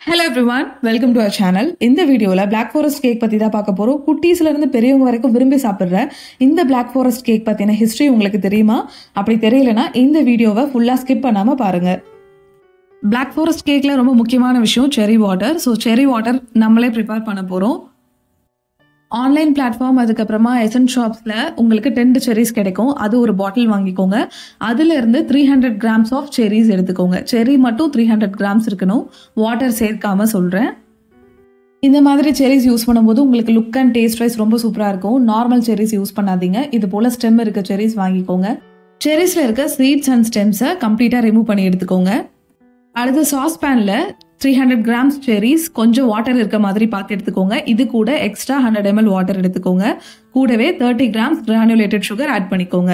hello everyone welcome to our channel இந்த வீடியோவில் Black forest cake பற்றி தான் பார்க்க போகிறோம் குட்டீஸ்ல இருந்து பெரியவங்க வரைக்கும் விரும்பி சாப்பிட்ற இந்த Black ஃபாரஸ்ட் கேக் பற்றின ஹிஸ்ட்ரி உங்களுக்கு தெரியுமா அப்படி தெரியலனா இந்த வீடியோவை ஃபுல்லாக ஸ்கிப் பண்ணாமல் பாருங்கள் Black ஃபாரஸ்ட் கேக்கில் ரொம்ப முக்கியமான விஷயம் cherry water so cherry water நம்மளே ப்ரிப்பேர் பண்ண போகிறோம் ஆன்லைன் பிளாட்ஃபார்ம் அதுக்கப்புறமா எசன் ஷாப்ஸில் உங்களுக்கு டென்ட் செரிஸ் கிடைக்கும் அது ஒரு பாட்டில் வாங்கிக்கோங்க அதுலேருந்து three hundred grams of cherries எடுத்துக்கோங்க செரி மட்டும் த்ரீ ஹண்ட்ரட் கிராம்ஸ் இருக்கணும் வாட்டர் சேர்க்காம சொல்கிறேன் இந்த மாதிரி செரிஸ் யூஸ் பண்ணும்போது உங்களுக்கு லுக் அண்ட் டேஸ்ட் வைஸ் ரொம்ப சூப்பராக இருக்கும் நார்மல் செரிஸ் யூஸ் பண்ணாதீங்க இது போல் ஸ்டெம் இருக்க செரிஸ் வாங்கிக்கோங்க செரிஸில் இருக்க சீட்ஸ் அண்ட் ஸ்டெம்ஸை கம்ப்ளீட்டாக ரிமூவ் பண்ணி எடுத்துக்கோங்க அடுத்து சாஸ் பேனில் த்ரீ ஹண்ட்ரட் கிராம்ஸ் செரிஸ் கொஞ்சம் வாட்டர் இருக்க மாதிரி பார்த்து எடுத்துக்கோங்க இது கூட எக்ஸ்ட்ரா ஹண்ட்ரட் எம்எல் வாட்டர் எடுத்துக்கோங்க கூடவே thirty grams granulated sugar add பண்ணிக்கோங்க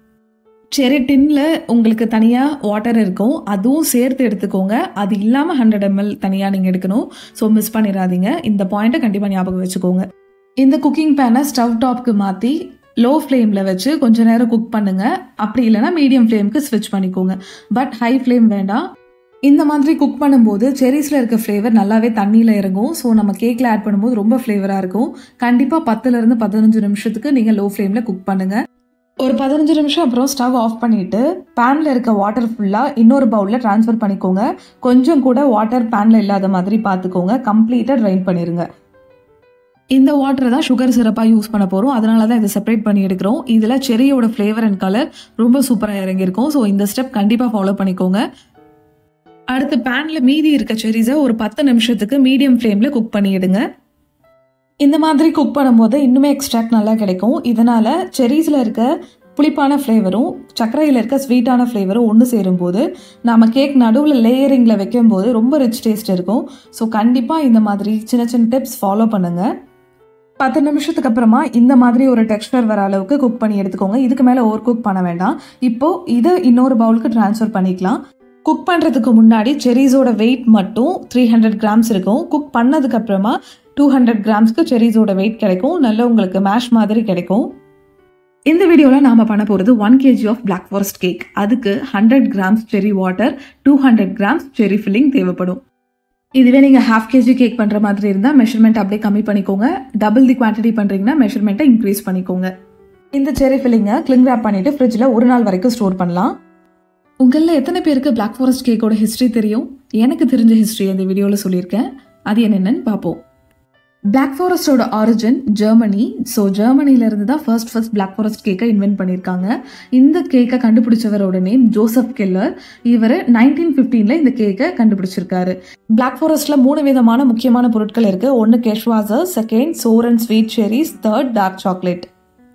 செரி டின்ல உங்களுக்கு தனியாக வாட்டர் இருக்கும் அதுவும் சேர்த்து எடுத்துக்கோங்க அது இல்லாமல் ஹண்ட்ரட் எம்எல் தனியாக நீங்கள் எடுக்கணும் ஸோ மிஸ் பண்ணிடாதீங்க இந்த பாயிண்ட்டை கண்டிப்பாக ஞாபகம் வச்சுக்கோங்க இந்த குக்கிங் பேனை ஸ்டவ் டாப்க்கு மாற்றி லோ ஃப்ளேமில் வச்சு கொஞ்ச நேரம் குக் பண்ணுங்க அப்படி இல்லைன்னா மீடியம் ஃப்ளேமுக்கு ஸ்விட்ச் பண்ணிக்கோங்க பட் ஹை ஃப்ளேம் வேண்டாம் இந்த மாதிரி குக் பண்ணும்போது செரிஸில் இருக்க ஃப்ளேவர் நல்லாவே தண்ணியில் இறங்கும் ஸோ நம்ம கேக்கில் ஆட் பண்ணும்போது ரொம்ப ஃப்ளேவராக இருக்கும் கண்டிப்பாக பத்துலேருந்து பதினஞ்சு நிமிஷத்துக்கு நீங்கள் லோ ஃப்ளேமில் குக் பண்ணுங்கள் ஒரு பதினஞ்சு நிமிஷம் அப்புறம் ஸ்டவ் ஆஃப் பண்ணிவிட்டு பேனில் இருக்க வாட்டர் ஃபுல்லாக இன்னொரு பவுலில் ட்ரான்ஸ்ஃபர் பண்ணிக்கோங்க கொஞ்சம் கூட வாட்டர் பேனில் இல்லாத மாதிரி பார்த்துக்கோங்க கம்ப்ளீட்டாக ட்ரைன் பண்ணிடுங்க இந்த வாட்டரை தான் சுகர் சிரப்பாக யூஸ் பண்ண போகிறோம் அதனால தான் இதை செப்பரேட் பண்ணி எடுக்கிறோம் இதில் செரியோட ஃப்ளேவர் அண்ட் கலர் ரொம்ப சூப்பராக இறங்கியிருக்கும் ஸோ இந்த ஸ்டெப் கண்டிப்பாக ஃபாலோ பண்ணிக்கோங்க அடுத்து பேனில் மீதி இருக்க செரிஸை ஒரு பத்து நிமிஷத்துக்கு மீடியம் ஃப்ளேமில் குக் பண்ணிடுங்க இந்த மாதிரி குக் பண்ணும்போது இன்னுமே எக்ஸ்ட்ராக்ட் நல்லா கிடைக்கும் இதனால் செரீஸில் இருக்க புளிப்பான ஃப்ளேவரும் சர்க்கரையில் இருக்க ஸ்வீட்டான ஃப்ளேவரும் ஒன்று சேரும்போது நம்ம கேக் நடுவில் லேயரிங்கில் வைக்கும்போது ரொம்ப ரிச் டேஸ்ட் இருக்கும் ஸோ கண்டிப்பாக இந்த மாதிரி சின்ன சின்ன டிப்ஸ் ஃபாலோ பண்ணுங்கள் பத்து நிமிஷத்துக்கு அப்புறமா இந்த மாதிரி ஒரு டெக்ஸ்டர் வர அளவுக்கு குக் பண்ணி எடுத்துக்கோங்க இதுக்கு மேலே ஓவர் குக் பண்ண வேண்டாம் இப்போது இதை இன்னொரு பவுலுக்கு ட்ரான்ஸ்ஃபர் பண்ணிக்கலாம் குக் பண்ணுறதுக்கு முன்னாடி செரீஸோட வெயிட் மட்டும் த்ரீ ஹண்ட்ரட் கிராம்ஸ் இருக்கும் குக் பண்ணதுக்கு அப்புறமா டூ ஹண்ட்ரட் கிராம்ஸ்க்கு செரீஸோட வெயிட் கிடைக்கும் நல்ல உங்களுக்கு மேஷ் மாதிரி கிடைக்கும் இந்த வீடியோவில் நாம் பண்ண போகிறது one KG of black forest cake அதுக்கு hundred grams cherry water two hundred grams cherry filling தேவைப்படும் இதுவே நீங்கள் ஹாஃப் கேஜி கேக் பண்ணுற மாதிரி இருந்தால் மெஷர்மெண்ட் அப்படியே கம்மி பண்ணிக்கோங்க டபுள் தி குவான்டிட்டி பண்ணுறீங்கன்னா மெஷர்மெண்ட்டை இன்க்ரீஸ் பண்ணிக்கோங்க இந்த செரி ஃபில்லிங்கை கிளிங் ரேப் பண்ணிவிட்டு ஃப்ரிட்ஜில் ஒரு நாள் வரைக்கும் ஸ்டோர் பண்ணலாம் உங்களில் எத்தனை பேருக்கு பிளாக் ஃபாரஸ்ட் கேக்கோட ஹிஸ்ட்ரி தெரியும் எனக்கு தெரிஞ்ச ஹிஸ்ட்ரி இந்த வீடியோவில் சொல்லியிருக்கேன் அது என்னென்னு பார்ப்போம் பிளாக் ஃபாரஸ்டோட ஆரிஜின் ஜெர்மனி ஸோ ஜெர்மனிலேருந்து தான் ஃபர்ஸ்ட் ஃபர்ஸ்ட் பிளாக் ஃபாரஸ்ட் கேக்கை இன்வென்ட் பண்ணியிருக்காங்க இந்த கேக்கை கண்டுபிடிச்சவரோட நேம் ஜோசப் கெல்லர் இவர் நைன்டீன் ஃபிஃப்டீனில் இந்த கேக்கை கண்டுபிடிச்சிருக்காரு பிளாக் ஃபாரஸ்ட்டில் மூணு விதமான முக்கியமான பொருட்கள் இருக்குது ஒன்று kirschwasser second sour and sweet cherries third dark chocolate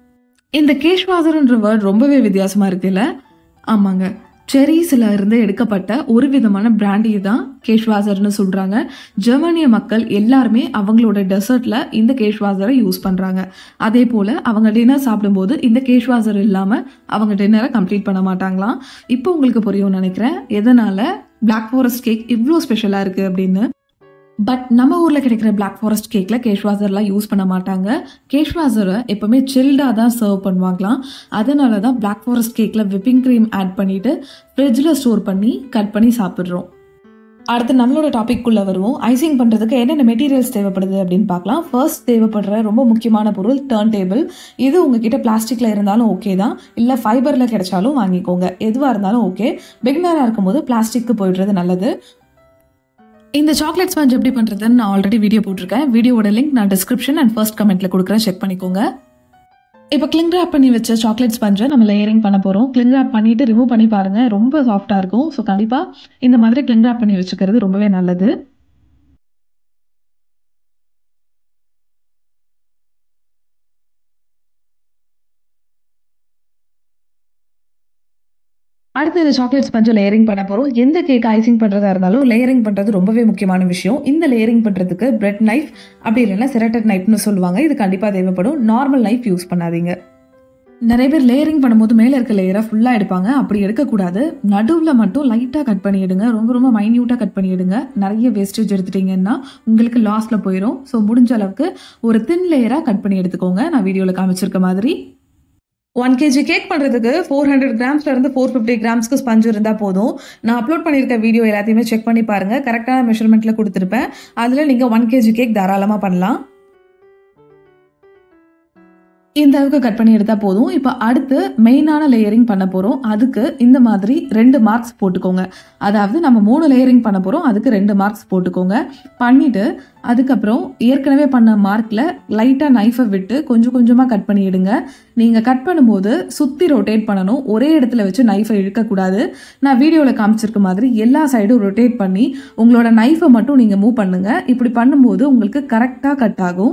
இந்த கேஷ்வாசர்ன்ற வேர்ட் ரொம்பவே வித்தியாசமாக இருக்குல்ல ஆமாங்க செரீஸில் இருந்து எடுக்கப்பட்ட ஒரு விதமான பிராண்டி தான் கேஷ்வாசர்னு சொல்கிறாங்க ஜெர்மனிய மக்கள் எல்லாருமே அவங்களோட டெசர்ட்டில் இந்த கேஷ்வாசரை யூஸ் பண்ணுறாங்க அதே போல் அவங்க டின்னர் சாப்பிடும்போது இந்த கேஷ்வாசர் இல்லாமல் அவங்க டின்னரை கம்ப்ளீட் பண்ண மாட்டாங்களாம் இப்போ உங்களுக்கு புரியும்னு நினைக்கிறேன் எதனால் பிளாக் ஃபாரஸ்ட் கேக் இவ்வளோ ஸ்பெஷலாக இருக்குது அப்படின்னு பட் நம்ம ஊரில் கிடைக்கிற பிளாக் ஃபாரஸ்ட் கேக்கில் கேஷ்வாசர்லாம் யூஸ் பண்ண மாட்டாங்க கேஷ்வாசரை எப்போவுமே சில்டாக தான் சர்வ் பண்ணுவாங்களாம் அதனால தான் பிளாக் ஃபாரஸ்ட் கேக்கில் விப்பிங் க்ரீம் ஆட் பண்ணிவிட்டு ஃப்ரிட்ஜில் ஸ்டோர் பண்ணி கட் பண்ணி சாப்பிட்றோம் அடுத்து நம்மளோட டாபிக்குள்ளே வருவோம் ஐசிங் பண்ணுறதுக்கு என்னென்ன மெட்டீரியல்ஸ் தேவைப்படுது அப்படின்னு பார்க்கலாம் ஃபர்ஸ்ட் தேவைப்படுற ரொம்ப முக்கியமான பொருள் டர்ன் டேபிள் இது உங்ககிட்ட பிளாஸ்டிக்கில் இருந்தாலும் ஓகே தான் இல்லை ஃபைபரில் கிடைச்சாலும் வாங்கிக்கோங்க எதுவாக இருந்தாலும் ஓகே பிகினராக இருக்கும்போது பிளாஸ்டிக்கு போயிடுறது நல்லது இந்த சாக்லேட் ஸ்பஞ்ச் எப்படி பண்ணுறதுன்னு நான் ஆல்ரெடி வீடியோ போட்டிருக்கேன் வீடியோட லிங்க் நான் டிஸ்கிரிப்ஷன் அண்ட் ஃபர்ஸ்ட் கமெண்ட்டில் கொடுக்குறேன் செக் பண்ணிக்கோங்க இப்போ கிளிங் ரேப் பண்ணி வச்ச சாக்லேட் ஸ்பஞ்சை நம்ம லேயரிங் பண்ண போகிறோம் கிளிங் ரேப் பண்ணிவிட்டு ரிமூவ் பண்ணி பாருங்கள் ரொம்ப சாஃப்டாக இருக்கும் ஸோ கண்டிப்பாக இந்த மாதிரி கிளிங் ரேப் பண்ணி வச்சுக்கிறது ரொம்பவே நல்லது அடுத்து இந்த சாக்லேட் ஸ்பஞ்சை லேயரிங் பண்ண போகிறோம் எந்த கேக் ஐசிங் பண்ணுறதா இருந்தாலும் லேயரிங் பண்ணுறது ரொம்பவே முக்கியமான விஷயம் இந்த லேயரிங் பண்ணுறதுக்கு பிரெட் நைஃப் அப்படி இல்லைன்னா செரட்டட் நைஃப்னு சொல்லுவாங்க இது கண்டிப்பாக தேவைப்படும் நார்மல் நைஃப் யூஸ் பண்ணாதீங்க நிறைய பேர் லேயரிங் பண்ணும்போது மேலே இருக்க லேயரை ஃபுல்லாக எடுப்பாங்க அப்படி எடுக்கக்கூடாது நடுவில் மட்டும் லைட்டாக கட் பண்ணி எடுங்க ரொம்ப ரொம்ப மைன்யூட்டாக கட் பண்ணி எடுங்க நிறைய வேஸ்டேஜ் எடுத்துட்டீங்கன்னா உங்களுக்கு லாஸில் போயிடும் ஸோ முடிஞ்ச அளவுக்கு ஒரு தின் லேயராக கட் பண்ணி எடுத்துக்கோங்க நான் வீடியோவில் காமிச்சிருக்க மாதிரி ஒன் கேஜி கேக் பண்ணுறதுக்கு ஃபோர் ஹண்ட்ரட் கிராம்ஸ்லேருந்து ஃபோர் ஃபிஃப்டி கிராம்ஸ்க்கு ஸ்பஞ்ச் இருந்தால் போதும் நான் அப்லோட் பண்ணியிருக்க வீடியோ எல்லாத்தையுமே செக் பண்ணி பாருங்கள் கரெக்டான மெஷர்மெண்ட்டில் கொடுத்துருப்பேன் அதில் நீங்கள் ஒன் கேஜி கேக் தாராளமாக பண்ணலாம் இந்த அளவுக்கு கட் பண்ணி எடுத்தால் போதும் இப்போ அடுத்து மெயினான லேயரிங் பண்ண போகிறோம் அதுக்கு இந்த மாதிரி ரெண்டு மார்க்ஸ் போட்டுக்கோங்க அதாவது நம்ம மூணு லேயரிங் பண்ண போகிறோம் அதுக்கு ரெண்டு மார்க்ஸ் போட்டுக்கோங்க பண்ணிவிட்டு அதுக்கப்புறம் ஏற்கனவே பண்ண மார்க்கில் லைட்டாக நைஃபை விட்டு கொஞ்சம் கொஞ்சமாக கட் பண்ணி எடுங்க நீங்கள் கட் பண்ணும்போது சுற்றி ரொட்டேட் பண்ணணும் ஒரே இடத்துல வச்சு நைஃபை இழுக்கக்கூடாது நான் வீடியோவில் காமிச்சிருக்க மாதிரி எல்லா சைடும் ரொட்டேட் பண்ணி உங்களோட நைஃபை மட்டும் நீங்கள் மூவ் பண்ணுங்கள் இப்படி பண்ணும்போது உங்களுக்கு கரெக்டாக கட் ஆகும்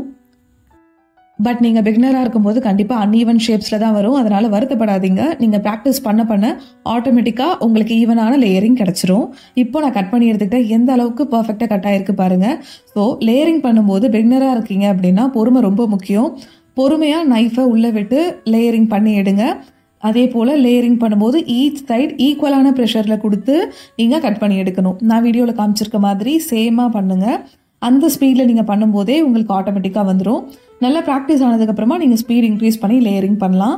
பட் நீங்கள் பிகினராக இருக்கும்போது கண்டிப்பாக அன்ஈவன் ஷேப்ஸில் தான் வரும் அதனால் வருத்தப்படாதீங்க நீங்கள் ப்ராக்டிஸ் பண்ண பண்ண ஆட்டோமேட்டிக்காக உங்களுக்கு ஈவனான லேயரிங் கிடச்சிரும் இப்போ நான் கட் பண்ணி எடுத்துக்கிட்டேன் எந்த அளவுக்கு பர்ஃபெக்டாக கட் ஆகிருக்கு பாருங்கள் ஸோ லேயரிங் பண்ணும்போது பிகினராக இருக்கீங்க அப்படின்னா பொறுமை ரொம்ப முக்கியம் பொறுமையாக நைஃபை உள்ளே விட்டு லேயரிங் பண்ணி எடுங்க அதே போல் லேயரிங் பண்ணும்போது ஈச் சைட் ஈக்குவலான ப்ரெஷரில் கொடுத்து நீங்கள் கட் பண்ணி எடுக்கணும் நான் வீடியோவில் காமிச்சிருக்க மாதிரி சேமாக பண்ணுங்கள் அந்த ஸ்பீடில் நீங்கள் பண்ணும்போதே உங்களுக்கு ஆட்டோமேட்டிக்காக வந்துடும் நல்லா ப்ராக்டிஸ் ஆனதுக்கப்புறமா நீங்கள் ஸ்பீட் இன்க்ரீஸ் பண்ணி லேயரிங் பண்ணலாம்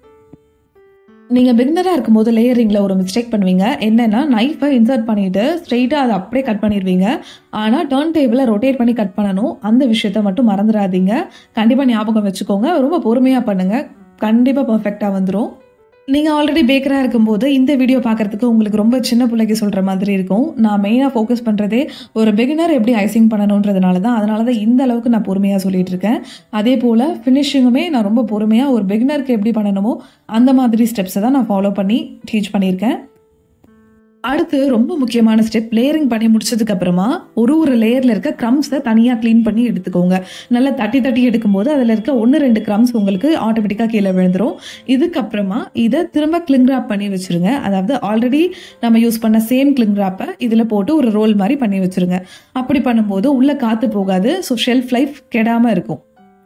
நீங்கள் பிகினராக இருக்கும்போது லேயரிங்கில் ஒரு மிஸ்டேக் பண்ணுவீங்க என்னென்னா நைஃபை இன்சர்ட் பண்ணிவிட்டு ஸ்ட்ரெயிட்டாக அதை அப்படியே கட் பண்ணிடுவீங்க ஆனால் டர்ன் டேபிளை ரொட்டேட் பண்ணி கட் பண்ணணும் அந்த விஷயத்த மட்டும் மறந்துடாதீங்க கண்டிப்பாக ஞாபகம் வச்சுக்கோங்க ரொம்ப பொறுமையாக பண்ணுங்கள் கண்டிப்பாக பர்ஃபெக்டாக வந்துடும் நீங்கள் ஆல்ரெடி பேக்கராக இருக்கும்போது இந்த வீடியோ பார்க்குறதுக்கு உங்களுக்கு ரொம்ப சின்ன பிள்ளைக்கு சொல்கிற மாதிரி இருக்கும் நான் மெயினாக ஃபோக்கஸ் பண்ணுறதே ஒரு பிகினர் எப்படி ஐசிங் பண்ணணுன்றதுனால தான் அதனால தான் இந்த அளவுக்கு நான் பொறுமையாக சொல்லிட்டு இருக்கேன் அதே போல் ஃபினிஷிங்குமே நான் ரொம்ப பொறுமையாக ஒரு பிகினருக்கு எப்படி பண்ணணுமோ அந்த மாதிரி ஸ்டெப்ஸை தான் நான் ஃபாலோ பண்ணி டீச் பண்ணியிருக்கேன் அடுத்து ரொம்ப முக்கியமான ஸ்டெப் லேயரிங் பண்ணி முடிச்சதுக்கு அப்புறமா ஒரு ஒரு லேயரில் இருக்க க்ரம்ஸை தனியாக க்ளீன் பண்ணி எடுத்துக்கோங்க நல்லா தட்டி தட்டி எடுக்கும்போது அதில் இருக்க ஒன்று ரெண்டு க்ரம்ஸ் உங்களுக்கு ஆட்டோமேட்டிக்காக கீழே விழுந்துரும் இதுக்கப்புறமா இதை திரும்ப கிளிங் ராப் பண்ணி வச்சுருங்க அதாவது ஆல்ரெடி நம்ம யூஸ் பண்ண சேம் கிளிங் ராப்பை இதில் போட்டு ஒரு ரோல் மாதிரி பண்ணி வச்சுருங்க அப்படி பண்ணும்போது உள்ளே காற்று போகாது ஸோ ஷெல்ஃப் லைஃப் கெடாமல் இருக்கும்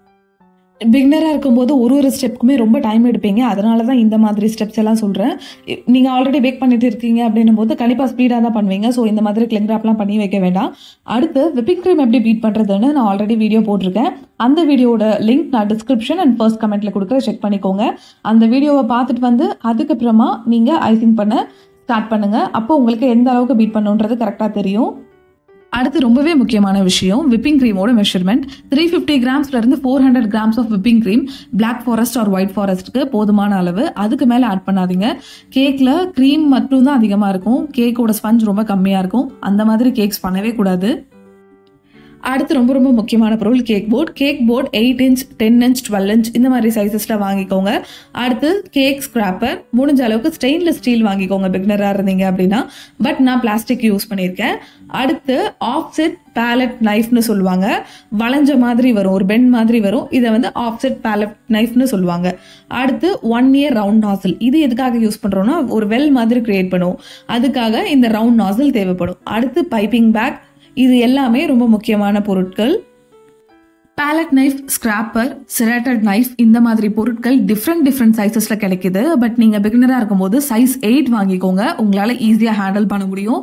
பிகினராக இருக்கும்போது ஒரு ஒரு ஸ்டெப்புக்குமே ரொம்ப டைம் எடுப்பீங்க அதனால தான் இந்த மாதிரி ஸ்டெப்ஸ் எல்லாம் சொல்கிறேன் நீங்கள் ஆல்ரெடி பேக் பண்ணிட்டு இருக்கீங்க அப்படின்னும் போது கண்டிப்பாக ஸ்பீடாக தான் பண்ணுவீங்க ஸோ இந்த மாதிரி கிளிங் ராப்லாம் பண்ணி வைக்க வேண்டாம் அடுத்து விப்பிங் க்ரீம் எப்படி பீட் பண்ணுறதுன்னு நான் ஆல்ரெடி வீடியோ போட்டிருக்கேன் அந்த வீடியோட லிங்க் நான் டிஸ்கிரிப்ஷன் அண்ட் ஃபர்ஸ்ட் கமெண்ட்டில் கொடுக்குற செக் பண்ணிக்கோங்க அந்த வீடியோவை பார்த்துட்டு வந்து அதுக்கப்புறமா நீங்கள் ஐசிங் பண்ண ஸ்டார்ட் பண்ணுங்கள் அப்போ உங்களுக்கு எந்த அளவுக்கு பீட் பண்ணுன்றது கரெக்டாக தெரியும் அடுத்து ரொம்பவே முக்கியமான விஷயம் விப்பிங் க்ரீமோட மெஷர்மெண்ட் த்ரீ ஃபிஃப்டி கிராம்ஸ்லேருந்து four hundred grams of whipping cream black forest or white ஃபாரஸ்ட்டுக்கு போதுமான அளவு அதுக்கு மேலே ஆட் பண்ணாதீங்க கேக்கில் க்ரீம் மட்டும் தான் அதிகமாக இருக்கும் கேக்கோட ஸ்பஞ்ச் ரொம்ப கம்மியாக இருக்கும் அந்த மாதிரி கேக்ஸ் பண்ணவே கூடாது அடுத்து ரொம்ப ரொம்ப முக்கியமான பொருள் cake board cake board eight inch ten inch twelve inch இந்த மாதிரி சைஸஸில் வாங்கிக்கோங்க அடுத்து கேக் ஸ்க்ராப்பர் முடிஞ்ச அளவுக்கு ஸ்டெயின்லெஸ் ஸ்டீல் வாங்கிக்கோங்க பிக்னராக இருந்தீங்க அப்படின்னா பட் நான் பிளாஸ்டிக் யூஸ் பண்ணியிருக்கேன் அடுத்து ஆஃப்செட் பேலட் நைஃப்னு சொல்லுவாங்க வளைஞ்ச மாதிரி வரும் ஒரு பென் மாதிரி வரும் இதை வந்து ஆஃப்செட் பேலட் நைஃப்னு சொல்லுவாங்க அடுத்து ஒன் இயர் ரவுண்ட் நாசில் இது எதுக்காக யூஸ் பண்ணுறோம்னா ஒரு வெல் மாதிரி கிரியேட் பண்ணுவோம் அதுக்காக இந்த ரவுண்ட் நாசில் தேவைப்படும் அடுத்து பைப்பிங் பேக் இது எல்லாமே ரொம்ப முக்கியமான பொருட்கள் palette knife scraper serrated knife இந்த மாதிரி பொருட்கள் டிஃப்ரெண்ட் டிஃப்ரெண்ட் சைஸஸில் கிடைக்குது பட் நீங்கள் பிகினராக இருக்கும்போது சைஸ் எயிட் வாங்கிக்கோங்க உங்களால் ஈஸியாக ஹேண்டில் பண்ண முடியும்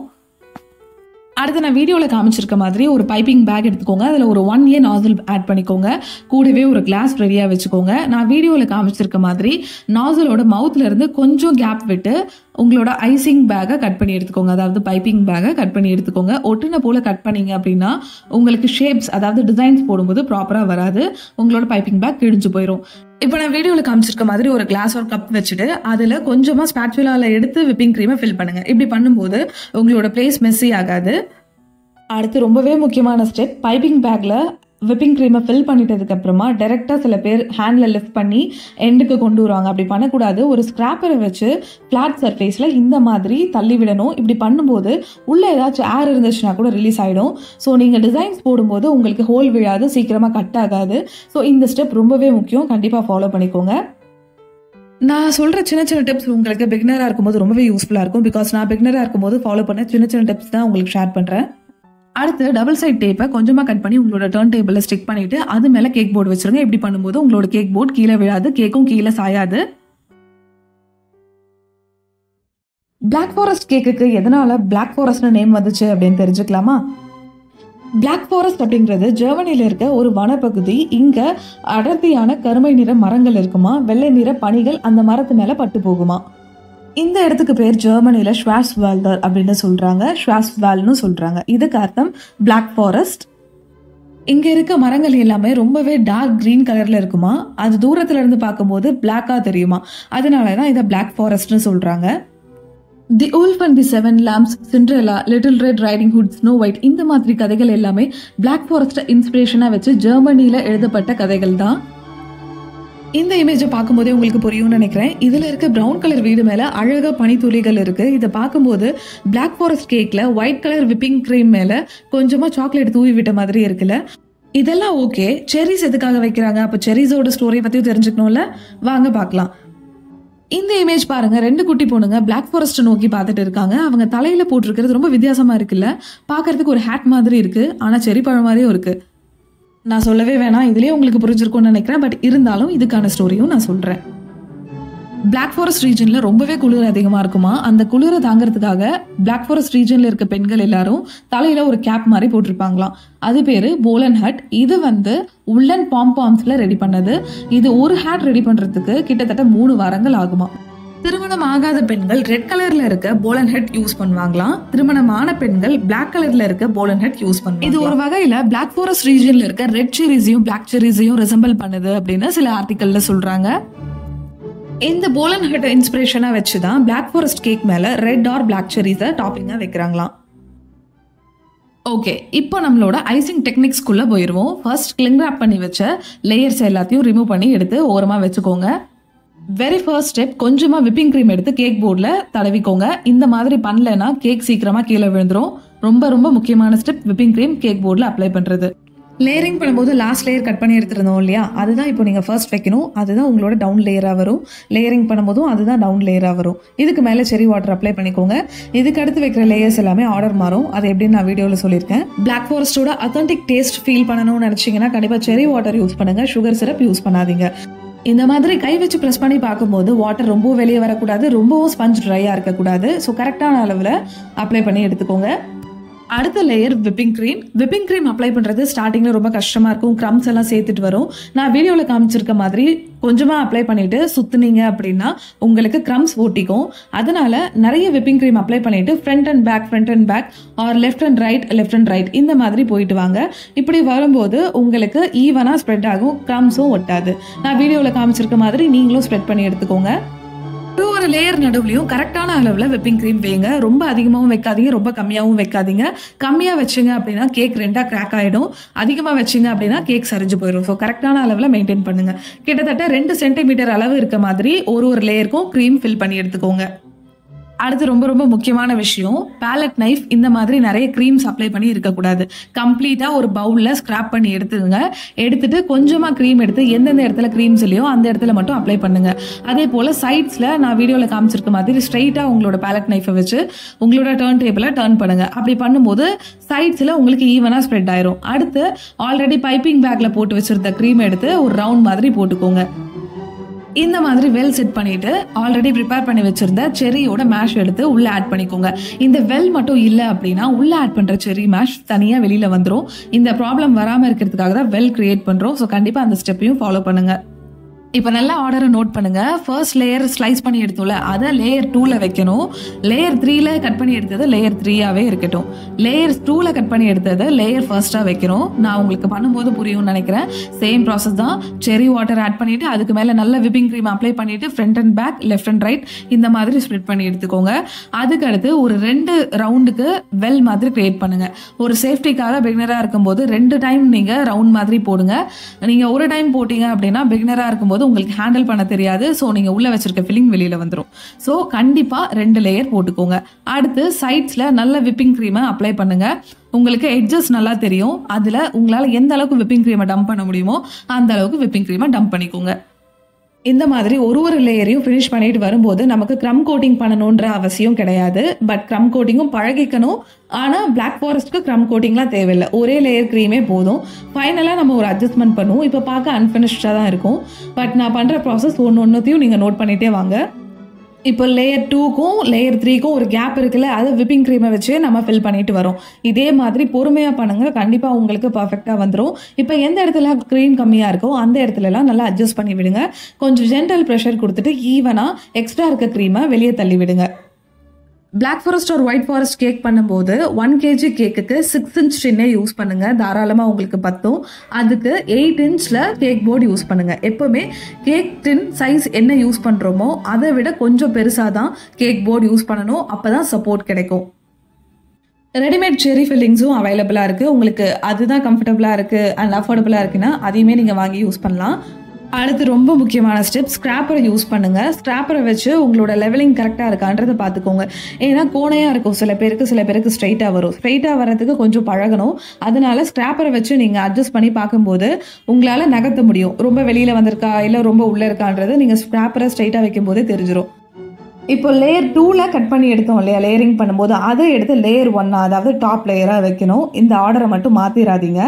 அடுத்து நான் வீடியோவில் காமிச்சிருக்க மாதிரி ஒரு பைப்பிங் பேக் எடுத்துக்கோங்க அதில் ஒரு ஒன் இயர் நாசில் ஆட் பண்ணிக்கோங்க கூடவே ஒரு கிளாஸ் ரெடியாக வச்சுக்கோங்க நான் வீடியோவில் காமிச்சிருக்க மாதிரி நாசிலோட மவுத்தில் இருந்து கொஞ்சம் கேப் விட்டு உங்களோட ஐசிங் பேக்கை கட் பண்ணி எடுத்துக்கோங்க அதாவது பைப்பிங் பேக்கை கட் பண்ணி எடுத்துக்கோங்க ஒட்டுன போல் கட் பண்ணீங்க அப்படின்னா உங்களுக்கு ஷேப்ஸ் அதாவது டிசைன்ஸ் போடும்போது ப்ராப்பராக வராது உங்களோட பைப்பிங் பேக் கிழிஞ்சு போயிடும் இப்போ நான் வீடியோவில் காமிச்சிருக்க மாதிரி ஒரு கிளாஸ் ஒரு கப் வச்சுட்டு அதில் கொஞ்சமாக ஸ்பேச்சுலாவில் எடுத்து விப்பிங் க்ரீமை ஃபில் பண்ணுங்கள் இப்படி பண்ணும்போது உங்களோட பிளேஸ் மெஸ்ஸி ஆகாது அடுத்து ரொம்பவே முக்கியமான ஸ்டெப் பைப்பிங் பேக்கில் விப்பிங் க்ரீமை ஃபில் பண்ணிட்டதுக்கு அப்புறமா டேரெக்டாக சில பேர் ஹேண்டில் லிஃப்ட் பண்ணி எண்டுக்கு கொண்டு வருவாங்க அப்படி பண்ணக்கூடாது ஒரு ஸ்க்ராப்பரை வச்சு ஃப்ளாட் சர்ஃபேஸில் இந்த மாதிரி தள்ளி விடணும் இப்படி பண்ணும்போது உள்ளே ஏதாச்சும் ஏர் இருந்துச்சுன்னா கூட ரிலீஸ் ஆகிடும் ஸோ நீங்கள் டிசைன்ஸ் போடும்போது உங்களுக்கு ஹோல் விழாது சீக்கிரமாக கட் ஆகாது ஸோ இந்த ஸ்டெப் ரொம்பவே முக்கியம் கண்டிப்பாக ஃபாலோ பண்ணிக்கோங்க நான் சொல்கிற சின்ன சின்ன டிப்ஸ் உங்களுக்கு பிகினராக இருக்கும்போது ரொம்பவே யூஸ்ஃபுல்லாக இருக்கும் பிகாஸ் நான் பிகினராக இருக்கும்போது ஃபாலோ பண்ண சின்ன சின்ன டிப்ஸ் தான் உங்களுக்கு ஷேர் பண்ணுறேன் அடுத்து டபுள் சைட் டேப்பை கொஞ்சமாக கட் பண்ணி உங்களோட டர்ன் டேபிளில் ஸ்டிக் பண்ணிவிட்டு அது மேலே கேக் போர்டு வச்சுருங்க இப்படி பண்ணும்போது உங்களோட கேக் போர்டு கீழே விழாது கேக்கும் கீழே சாயாது பிளாக் ஃபாரஸ்ட் கேக்குக்கு எதனால பிளாக் ஃபாரஸ்ட்னு நேம் வந்துச்சு அப்படின்னு தெரிஞ்சுக்கலாமா பிளாக் ஃபாரஸ்ட் அப்படிங்கிறது ஜெர்மனியில் இருக்க ஒரு வனப்பகுதி இங்கே அடர்த்தியான கருமை நிற மரங்கள் இருக்குமா வெள்ளை நிற பனிகள் அந்த மரத்து மேலே பட்டு போகுமா இந்த இடத்துக்கு பேர் ஜெர்மனியில் ஷ்வாஸ் வேல்டர் அப்படின்னு சொல்கிறாங்க ஷ்வாஸ் வேல்னு சொல்கிறாங்க இதுக்கு அர்த்தம் பிளாக் ஃபாரஸ்ட் இங்கே இருக்க மரங்கள் எல்லாமே ரொம்பவே டார்க் க்ரீன் கலரில் இருக்குமா அது தூரத்துல இருந்து பார்க்கும்போது பிளாக்காக தெரியுமா அதனால தான் இதை பிளாக் ஃபாரஸ்ட்னு சொல்கிறாங்க the wolf and the seven lambs Cinderella little red riding hood snow white இந்த மாதிரி கதைகள் எல்லாமே பிளாக் ஃபாரஸ்ட்டை இன்ஸ்பிரேஷனாக வச்சு ஜெர்மனியில் எழுதப்பட்ட கதைகள் தான் இந்த இமேஜை பார்க்கும்போதே உங்களுக்கு புரியும்னு நினைக்கிறேன் இதில் இருக்க ப்ரௌன் கலர் வீடு மேலே அழகாக பனித்துளிகள் இருக்குது இதை பார்க்கும்போது பிளாக் ஃபாரஸ்ட் கேக்கில் ஒயிட் கலர் விப்பிங் க்ரீம் மேலே கொஞ்சமாக சாக்லேட் தூவி விட்ட மாதிரி இருக்குல்ல இதெல்லாம் ஓகே செரிஸ் எதுக்காக வைக்கிறாங்க அப்போ செரிஸோட ஸ்டோரி பற்றியும் தெரிஞ்சுக்கணும்ல வாங்க பார்க்கலாம் இந்த இமேஜ் பாருங்க ரெண்டு குட்டி பொண்ணுங்க பிளாக் ஃபாரஸ்ட் நோக்கி பார்த்துட்டு இருக்காங்க அவங்க தலையில போட்டிருக்கிறது ரொம்ப வித்தியாசமா இருக்குல்ல பார்க்கறதுக்கு ஒரு ஹேட் மாதிரி இருக்கு ஆனா செரி பழம் மாதிரியும் இருக்கு நான் சொல்லவே வேணாம் இதுலயே உங்களுக்கு புரிஞ்சிருக்கும்னு நினைக்கிறேன் பட் இருந்தாலும் இதுக்கான ஸ்டோரியும் நான் சொல்றேன் பிளாக் ஃபாரஸ்ட் ரீஜன்ல ரொம்பவே குளிர் அதிகமா இருக்குமா அந்த குளிரை தாங்கிறதுக்காக பிளாக் ஃபாரஸ்ட் ரீஜன்ல இருக்க பெண்கள் எல்லாரும் தலையில ஒரு கேப் மாதிரி போட்டிருப்பாங்களாம் அது பேரு போலன் ஹட் இது வந்து உள்ளன் பாம்பாம்ஸ்ல ரெடி பண்ணது இது ஒரு ஹேட் ரெடி பண்றதுக்கு கிட்டத்தட்ட மூணு வாரங்கள் ஆகுமா திருமணம் ஆகாத பெண்கள் ரெட் கலர்ல இருக்க போலன் ஹெட் யூஸ் பண்ணுவாங்களாம் திருமணமான பெண்கள் பிளாக் கலர்ல இருக்க போலன் ஹெட் யூஸ் பண்ணுவாங்க இது ஒரு வகையில பிளாக் ஃபாரஸ்ட் ரீஜன்ல இருக்க ரெட் செரிஸையும் பிளாக் செரிஸையும் ரிசம்பிள் பண்ணுது அப்படின்னு சில ஆர்டிக்கல்ல சொல்றாங்க இந்த போலன் ஹெட் இன்ஸ்பிரேஷனா வச்சு தான் பிளாக் ஃபாரஸ்ட் கேக் மேல ரெட் ஆர் பிளாக் செரிஸை டாப்பிங்கா வைக்கிறாங்களாம் ஓகே இப்போ நம்மளோட ஐசிங் டெக்னிக்ஸ்குள்ளே போயிடுவோம் ஃபர்ஸ்ட் கிளிங் ரேப் பண்ணி வச்ச லேயர்ஸ் எல்லாத்தையும் ரிமூவ் பண்ணி எடுத்து ஓரமாக வச்சுக்கோங்க வெரி ஃபர்ஸ்ட் ஸ்டெப் கொஞ்சமாக விப்பிங் க்ரீம் எடுத்து கேக் போர்டில் தடவிக்கோங்க இந்த மாதிரி பண்ணலைன்னா கேக் சீக்கிரமாக கீழே விழுந்துரும் ரொம்ப ரொம்ப முக்கியமான ஸ்டெப் விப்பிங் க்ரீம் கேக் போர்டில் அப்ளை பண்ணுறது லேயரிங் பண்ணும்போது லாஸ்ட் லேயர் கட் பண்ணி எடுத்துருந்தோம் இல்லையா அதுதான் இப்போ நீங்கள் ஃபர்ஸ்ட் வைக்கணும் அதுதான் உங்களோட டவுன் லேயராக வரும் லேயரிங் பண்ணும்போதும் அதுதான் டவுன் லேயராக வரும் இதுக்கு மேலே செரி வாட்டர் அப்ளை பண்ணிக்கோங்க இதுக்கு அடுத்து வைக்கிற லேயர்ஸ் எல்லாமே ஆர்டர் மாறும் அது எப்படின்னு நான் வீடியோவில் சொல்லியிருக்கேன் பிளாக் ஃபாரஸ்ட்டோட அத்தன்டிக் டேஸ்ட் ஃபீல் பண்ணணும்னு நினச்சிங்கன்னா கண்டிப்பாக செரி வாட்டர் யூஸ் பண்ணுங்கள் சுகர் சிரப் யூஸ் பண்ணாதீங்க இந்த மாதிரி கை வச்சு ப்ரெஸ் பண்ணி பார்க்கும்போது வாட்டர் ரொம்ப வெளியே வரக்கூடாது ரொம்பவும் ஸ்பஞ்ச் ட்ரையாக இருக்கக்கூடாது ஸோ கரெக்டான அளவில் அப்ளை பண்ணி எடுத்துக்கோங்க அடுத்த layer whipping cream whipping cream apply பண்ணுறது ஸ்டார்டிங்கில் ரொம்ப கஷ்டமாக இருக்கும் க்ரம்ஸ் எல்லாம் சேர்த்துட்டு வரும் நான் வீடியோவில் காமிச்சிருக்க மாதிரி கொஞ்சமாக அப்ளை பண்ணிவிட்டு சுற்றுனீங்க அப்படின்னா உங்களுக்கு க்ரம்ஸ் ஓட்டிக்கும் அதனால நிறைய விப்பிங் க்ரீம் அப்ளை பண்ணிவிட்டு front and back front and back or left and right left and right இந்த மாதிரி போயிட்டு வாங்க இப்படி வரும்போது உங்களுக்கு ஈவனாக ஸ்ப்ரெட் ஆகும் க்ரம்ஸும் ஒட்டாது நான் வீடியோவில் காமிச்சிருக்க மாதிரி நீங்களும் ஸ்ப்ரெட் பண்ணி எடுத்துக்கோங்க ஒரு ஒரு லேயர் நடுவுலையும் கரெக்டான அளவில் விப்பிங் க்ரீம் வைங்க ரொம்ப அதிகமாகவும் வைக்காதீங்க ரொம்ப கம்மியாகவும் வைக்காதீங்க கம்மியாக வச்சிங்க அப்படின்னா கேக் ரெண்டாக கிராக் ஆகிடும் அதிகமாக வச்சிங்க அப்படின்னா கேக் சரிஞ்சு போயிடும் ஸோ கரெக்டான அளவில் மெயின்டைன் பண்ணுங்க கிட்டத்தட்ட ரெண்டு சென்டிமீட்டர் அளவு இருக்க மாதிரி ஒரு ஒரு லேயருக்கும் க்ரீம் ஃபில் பண்ணி எடுத்துக்கோங்க அடுத்து ரொம்ப ரொம்ப முக்கியமான விஷயம் பேலட் நைஃப் இந்த மாதிரி நிறைய க்ரீம்ஸ் அப்ளை பண்ணி இருக்கக்கூடாது கம்ப்ளீட்டாக ஒரு பவுலில் ஸ்க்ராப் பண்ணி எடுத்துக்கோங்க எடுத்துட்டு கொஞ்சமாக க்ரீம் எடுத்து எந்தெந்த இடத்துல க்ரீம்ஸ் இல்லையோ அந்த இடத்துல மட்டும் அப்ளை பண்ணுங்க அதே போல் சைட்ஸில் நான் வீடியோவில் காமிச்சிருக்க மாதிரி ஸ்ட்ரைட்டாக உங்களோட பேலட் நைஃபை வச்சு உங்களோட டர்ன் டேபிளை டர்ன் பண்ணுங்க அப்படி பண்ணும்போது சைட்ஸில் உங்களுக்கு ஈவனாக ஸ்ப்ரெட் ஆயிரும் அடுத்து ஆல்ரெடி பைப்பிங் பேக்கில் போட்டு வச்சிருந்த க்ரீம் எடுத்து ஒரு ரவுண்ட் மாதிரி போட்டுக்கோங்க இந்த மாதிரி வெல் செட் பண்ணிட்டு ஆல்ரெடி ப்ரிப்பேர் பண்ணி வச்சிருந்த செரியோட மேஷ் எடுத்து உள்ள ஆட் பண்ணிக்கோங்க இந்த வெல் மட்டும் இல்லை அப்படின்னா உள்ள ஆட் பண்ற செரி மேஷ் தனியா வெளியில வந்துடும் இந்த ப்ராப்ளம் வராம இருக்கிறதுக்காக தான் வெல் கிரியேட் பண்றோம் ஸோ கண்டிப்பா அந்த ஸ்டெப்பையும் ஃபாலோ பண்ணுங்க இப்போ நல்லா ஆர்டரை நோட் பண்ணுங்க ஃபர்ஸ்ட் லேயர் ஸ்லைஸ் பண்ணி எடுத்தோம்ல அதை லேயர் டூவில் வைக்கணும் லேயர் த்ரீல கட் பண்ணி எடுத்தது லேயர் த்ரீயாவே இருக்கட்டும் லேயர் டூவில் கட் பண்ணி எடுத்தது லேயர் ஃபர்ஸ்ட்டாக வைக்கணும் நான் உங்களுக்கு பண்ணும்போது புரியும்னு நினைக்கிறேன் சேம் ப்ராசஸ் தான் செரி வாட்டர் ஆட் பண்ணிட்டு அதுக்கு மேலே நல்ல விப்பிங் க்ரீம் அப்ளை பண்ணிட்டு front and back left and right இந்த மாதிரி ஸ்ப்ளிட் பண்ணி எடுத்துக்கோங்க அதுக்கு அடுத்து ஒரு ரெண்டு ரவுண்டுக்கு வெல் மாதிரி கிரியேட் பண்ணுங்க ஒரு சேஃப்டிக்காக பிகினராக இருக்கும்போது ரெண்டு டைம் நீங்கள் ரவுண்ட் மாதிரி போடுங்க நீங்கள் ஒரு டைம் போட்டீங்க அப்படின்னா பிகினராக இருக்கும்போது உங்களுக்கு ஹேண்டில் பண்ண தெரியாது ஸோ நீங்கள் உள்ளே வச்சிருக்க ஃபில்லிங் வெளியில் வந்துடும் ஸோ கண்டிப்பாக ரெண்டு லேயர் போட்டுக்கோங்க அடுத்து சைட்ஸில் நல்ல விப்பிங் க்ரீமை அப்ளை பண்ணுங்க உங்களுக்கு எட்ஜஸ் நல்லா தெரியும் அதில் உங்களால் எந்த அளவுக்கு விப்பிங் க்ரீமை டம்ப் பண்ண முடியுமோ அந்த அளவுக்கு விப்பிங் க்ரீமை டம்ப் பண்ணிக்கோங்க இந்த மாதிரி ஒரு ஒரு லேயரையும் ஃபினிஷ் பண்ணிட்டு வரும்போது நமக்கு க்ரம் கோட்டிங் பண்ணணுன்ற அவசியம் கிடையாது பட் க்ரம் கோட்டிங்கும் பழகிக்கணும் ஆனால் பிளாக் ஃபாரஸ்ட்க்கு க்ரம் கோட்டிங்லாம் தேவையில்லை ஒரே லேயர் க்ரீமே போதும் ஃபைனலாக நம்ம ஒரு அட்ஜஸ்ட்மெண்ட் பண்ணுவோம் இப்போ பார்க்க அன்ஃபினிஷ்டாக தான் இருக்கும் பட் நான் பண்ணுற ப்ராசஸ் ஒன்று ஒன்றுத்தையும் நீங்கள் நோட் பண்ணிகிட்டே வாங்க இப்போ லேயர் டூக்கும் லேயர் த்ரீக்கும் ஒரு கேப் இருக்குல்ல அதை விப்பிங் க்ரீமை வச்சு நம்ம ஃபில் பண்ணிட்டு வரோம் இதே மாதிரி பொறுமையாக பண்ணுங்க கண்டிப்பாக உங்களுக்கு பர்ஃபெக்டாக வந்துடும் இப்போ எந்த இடத்துல க்ரீம் கம்மியாக இருக்கோ அந்த இடத்துலலாம் நல்லா அட்ஜஸ்ட் பண்ணி விடுங்க கொஞ்சம் ஜென்டல் ப்ரெஷர் கொடுத்துட்டு ஈவனாக எக்ஸ்ட்ரா இருக்க க்ரீமை வெளியே தள்ளி விடுங்க பிளாக் ஃபாரஸ்ட் ஒரு ஒயிட் ஃபாரஸ்ட் கேக் பண்ணும்போது ஒன் கேஜி கேக்குக்கு சிக்ஸ் இன்ச் டின்னே யூஸ் பண்ணுங்க தாராளமாக உங்களுக்கு பத்தும் அதுக்கு எயிட் இன்ச்சில் கேக் போர்டு யூஸ் பண்ணுங்க எப்போவுமே கேக் டின் சைஸ் என்ன யூஸ் பண்ணுறோமோ அதை விட கொஞ்சம் பெருசாக தான் கேக் போர்டு யூஸ் பண்ணணும் அப்போ தான் சப்போர்ட் கிடைக்கும் ரெடிமேட் செரி ஃபில்லிங்ஸும் அவைலபிளாக இருக்குது உங்களுக்கு அதுதான் கம்ஃபர்டபுளாக இருக்குது அண்ட் அஃபோர்டபுளாக இருக்குன்னா அதையுமே நீங்கள் வாங்கி யூஸ் பண்ணலாம் அடுத்து ரொம்ப முக்கியமான ஸ்டெப் ஸ்க்ராப்பரை யூஸ் பண்ணுங்கள் ஸ்க்ராப்பரை வச்சு உங்களோட லெவலிங் கரெக்டாக இருக்கான்றதை பார்த்துக்கோங்க ஏன்னா கோணையாக இருக்கும் சில பேருக்கு சில பேருக்கு ஸ்ட்ரைட்டாக வரும் ஸ்ட்ரைட்டாக வர்றதுக்கு கொஞ்சம் பழகணும் அதனால ஸ்க்ராப்பரை வச்சு நீங்கள் அட்ஜஸ்ட் பண்ணி பார்க்கும்போது உங்களால் நகர்த்த முடியும் ரொம்ப வெளியில் வந்திருக்கா இல்லை ரொம்ப உள்ளே இருக்கான்றது நீங்கள் ஸ்க்ராப்பரை ஸ்ட்ரைட்டாக வைக்கும்போதே தெரிஞ்சிடும் இப்போ லேயர் டூவில் கட் பண்ணி எடுத்தோம் இல்லையா லேயரிங் பண்ணும்போது அதை எடுத்து லேயர் ஒன்னா அதாவது டாப் லேயராக வைக்கணும் இந்த ஆர்டரை மட்டும் மாற்றிடாதீங்க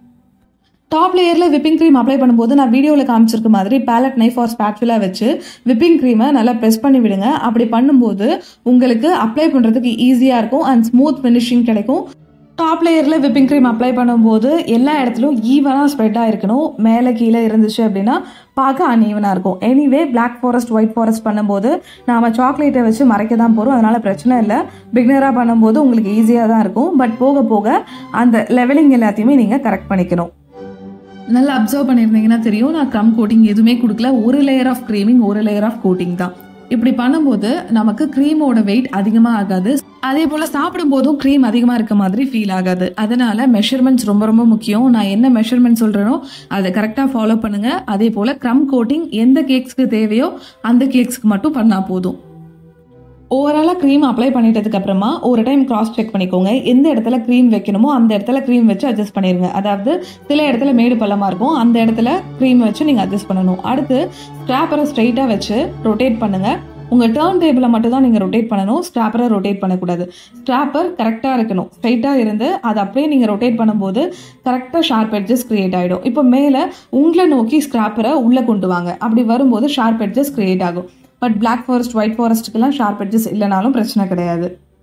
டாப் லேயரில் விப்பிங் க்ரீம் அப்ளை பண்ணும்போது நான் வீடியோவில் காமிச்சிருக்க மாதிரி பேலட் நைஃப் ஆர் ஸ்பேட்ஃபிலா வச்சு விப்பிங் க்ரீமை நல்லா ப்ரெஸ் பண்ணி விடுங்க அப்படி பண்ணும்போது உங்களுக்கு அப்ளை பண்ணுறதுக்கு ஈஸியாக இருக்கும் அண்ட் ஸ்மூத் ஃபினிஷிங் கிடைக்கும் டாப் லேயரில் விப்பிங் க்ரீம் அப்ளை பண்ணும்போது எல்லா இடத்துலையும் ஈவனாக ஸ்ப்ரெட்டாக இருக்கணும் மேலே கீழே இருந்துச்சு அப்படின்னா பார்க்க அன்ஈவனாக இருக்கும் anyway black forest white forest பண்ணும்போது நாம் சாக்லேட்டை வச்சு மறைக்க தான் போகிறோம் அதனால் பிரச்சனை இல்லை பிக்னராக பண்ணும்போது உங்களுக்கு ஈஸியாக தான் இருக்கும் பட் போக போக அந்த லெவலிங் எல்லாத்தையுமே நீங்கள் கரெக்ட் பண்ணிக்கணும் நல்லா அப்சர்வ் பண்ணியிருந்தீங்கன்னா தெரியும் நான் க்ரம் கோட்டிங் எதுவுமே கொடுக்கல ஒரு லேயர் ஆஃப் க்ரீமிங் ஒரு லேயர் ஆஃப் கோட்டிங் தான் இப்படி பண்ணும்போது நமக்கு க்ரீமோட வெயிட் அதிகமாக ஆகாது அதே போல் சாப்பிடும்போதும் க்ரீம் அதிகமாக இருக்க மாதிரி ஃபீல் ஆகாது அதனால மெஷர்மெண்ட்ஸ் ரொம்ப ரொம்ப முக்கியம் நான் என்ன மெஷர்மெண்ட் சொல்கிறேனோ அதை கரெக்டாக ஃபாலோ பண்ணுங்கள் அதே போல் க்ரம் கோட்டிங் எந்த கேக்ஸ்க்கு தேவையோ அந்த கேக்ஸ்க்கு மட்டும் பண்ணால் போதும் ஓவராலாக க்ரீம் அப்ளை பண்ணிட்டதுக்கு அப்புறமா ஒரு டைம் கிராஸ் செக் பண்ணிக்கோங்க எந்த இடத்துல க்ரீம் வைக்கணுமோ அந்த இடத்துல க்ரீம் வச்சு அட்ஜஸ்ட் பண்ணிடுங்க அதாவது சில இடத்துல மேடு பள்ளமாக இருக்கும் அந்த இடத்துல க்ரீம் வச்சு நீங்கள் அட்ஜஸ்ட் பண்ணணும் அடுத்து ஸ்ட்ராப்பரை ஸ்ட்ரைட்டாக வச்சு ரொட்டேட் பண்ணுங்கள் உங்கள் டேர்ன் டேபிளை மட்டும் தான் நீங்கள் ரொட்டேட் பண்ணணும் ஸ்ட்ராப்பரை ரொட்டேட் பண்ணக்கூடாது ஸ்ட்ராப்பர் கரெக்டாக இருக்கணும் ஸ்ட்ரைட்டாக இருந்து அதை அப்படியே நீங்கள் ரொட்டேட் பண்ணும்போது கரெக்டாக ஷார்ப் எட்ஜஸ் க்ரியேட் ஆகிடும் இப்போ மேலே உங்களை நோக்கி ஸ்க்ராப்பரை உள்ளே கொண்டு வாங்க அப்படி வரும்போது ஷார்ப் எட்ஜஸ் க்ரியேட் ஆகும் பட் பிளாக் ஃபாரஸ்ட் ஒயிட் ஃபாரஸ்ட்டுக்கெல்லாம் ஷார்ப் எட்ஜஸ் இல்லைனாலும் பிரச்சனை கிடையாது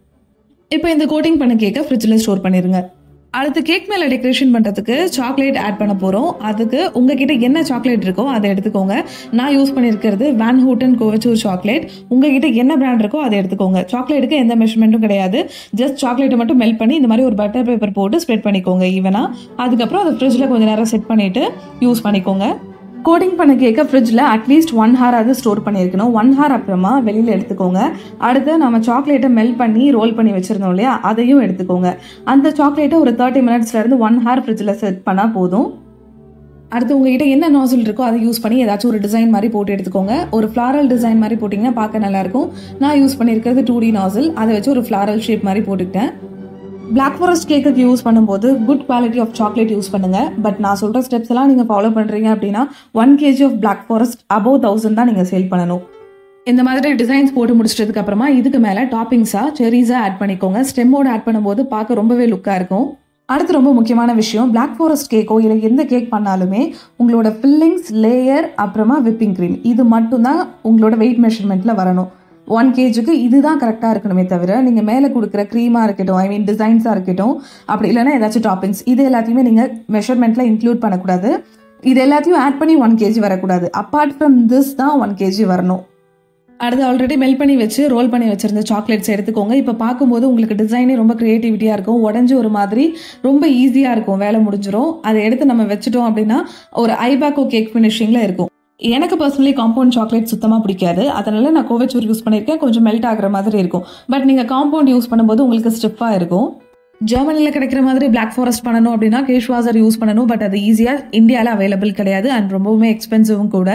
இப்போ இந்த கோட்டிங் பண்ண கேக்கை ஃப்ரிட்ஜில் ஸ்டோர் பண்ணிடுங்க அடுத்து கேக் மேலே டெக்கரேஷன் பண்ணுறதுக்கு சாக்லேட் ஆட் பண்ண போகிறோம் அதுக்கு உங்ககிட்ட என்ன சாக்லேட் இருக்கோ அதை எடுத்துக்கோங்க நான் யூஸ் பண்ணியிருக்கிறது வேன் ஹூட்டன் கோவச்சூர் சாக்லேட் உங்ககிட்ட என்ன பிராண்ட் இருக்கோ அதை எடுத்துக்கோங்க சாக்லேட்டுக்கு எந்த மெஷர்மெண்ட்டும் கிடையாது ஜஸ்ட் சாக்லேட்டை மட்டும் மெல்ட் பண்ணி இந்த மாதிரி ஒரு பட்டர் பேப்பர் போட்டு ஸ்ப்ரெட் பண்ணிக்கோங்க ஈவனாக அதுக்கப்புறம் அதை ஃப்ரிட்ஜில் கொஞ்சம் நேரம் செட் பண்ணிவிட்டு யூஸ் பண்ணிக்கோங்க கோட்டிங் பண்ண கேக்கை ஃப்ரிட்ஜில் அட்லீஸ்ட் ஒன் ஹாராவது ஸ்டோர் பண்ணியிருக்கணும் ஒன் ஹார் அப்புறமா வெளியில் எடுத்துக்கோங்க அடுத்து நம்ம சாக்லேட்டை மெல்ட் பண்ணி ரோல் பண்ணி வச்சுருந்தோம் இல்லையா அதையும் எடுத்துக்கோங்க அந்த சாக்லேட்டை ஒரு தேர்ட்டி மினிட்ஸ்லேருந்து ஒன் ஹார் ஃப்ரிட்ஜில் செட் பண்ணால் போதும் அடுத்து உங்ககிட்ட என்ன நாசல் இருக்கோ அதை யூஸ் பண்ணி ஏதாச்சும் ஒரு டிசைன் மாதிரி போட்டு எடுத்துக்கோங்க ஒரு ஃப்ளாரல் டிசைன் மாதிரி போட்டிங்கன்னா பார்க்க நல்லாயிருக்கும் நான் யூஸ் பண்ணியிருக்கிறது டூ டி நாசல் அதை வச்சு ஒரு ஃப்ளாரல் ஷேப் மாதிரி போட்டுக்கிட்டேன் பிளாக் ஃபாரஸ்ட் கேக்குக்கு யூஸ் பண்ணும்போது good quality of chocolate use பண்ணுங்க பட் நான் சொல்கிற ஸ்டெப்ஸ் எல்லாம் நீங்கள் ஃபாலோ பண்ணுறீங்க அப்படின்னா one KG of black forest above thousand தான் நீங்கள் சேல் பண்ணணும் இந்த மாதிரி டிசைன்ஸ் போட்டு முடிச்சிட்டதுக்கு அப்புறமா இதுக்கு மேலே டாப்பிங்ஸாக செரீஸாக ஆட் பண்ணிக்கோங்க ஸ்டெம்மோட ஆட் பண்ணும்போது பார்க்க ரொம்பவே லுக்காக இருக்கும் அடுத்து ரொம்ப முக்கியமான விஷயம் பிளாக் ஃபாரஸ்ட் கேக்கோ இல்லை எந்த கேக் பண்ணாலுமே உங்களோட ஃபில்லிங்ஸ் லேயர் அப்புறமா விப்பிங் க்ரீம் இது மட்டும்தான் உங்களோட வெயிட் மெஷர்மெண்ட்டில் வரணும் ஒன் கேஜுக்கு இதுதான் கரெக்டாக இருக்கணுமே தவிர நீங்கள் மேலே கொடுக்குற க்ரீமாக இருக்கட்டும் ஐ மீன் டிசைன்ஸாக இருக்கட்டும் அப்படி இல்லைன்னா ஏதாச்சும் டாப்பிங்ஸ் இது எல்லாத்தையுமே நீங்கள் மெஷர்மெண்ட்டில் இன்க்ளூட் பண்ணக்கூடாது இது எல்லாத்தையும் ஆட் பண்ணி ஒன் கேஜி வரக்கூடாது அப்பார்ட் ஃப்ரம் திஸ் தான் ஒன் கேஜி வரணும் அடுத்து ஆல்ரெடி மெல்ட் பண்ணி வச்சு ரோல் பண்ணி வச்சிருந்த சாக்லேட்ஸ் எடுத்துக்கோங்க இப்போ பார்க்கும்போது உங்களுக்கு டிசைனே ரொம்ப க்ரியேட்டிவிட்டியாக இருக்கும் உடஞ்சி ஒரு மாதிரி ரொம்ப ஈஸியாக இருக்கும் வேலை முடிஞ்சிரும் அதை எடுத்து நம்ம வச்சுட்டோம் அப்படின்னா ஒரு ஐபேக்கோ கேக் ஃபினிஷிங்கில் இருக்கும் எனக்கு பர்சனலி காம்பவுண்ட் சாக்லேட் சுத்தமாக பிடிக்காது அதனால நான் கோவச்சூர் யூஸ் பண்ணியிருக்கேன் கொஞ்சம் மெல்ட் ஆகிற மாதிரி இருக்கும் பட் நீங்கள் காம்பவுண்ட் யூஸ் பண்ணும்போது உங்களுக்கு ஸ்டிஃபாக இருக்கும் ஜெர்மனியில் கிடைக்கிற மாதிரி பிளாக் ஃபாரஸ்ட் பண்ணணும் அப்படின்னா கேஷ்வாசர் யூஸ் பண்ணணும் பட் அது ஈஸியாக இந்தியாவில் அவைலபிள் கிடையாது அண்ட் ரொம்பவுமே எக்ஸ்பென்சிவும் கூட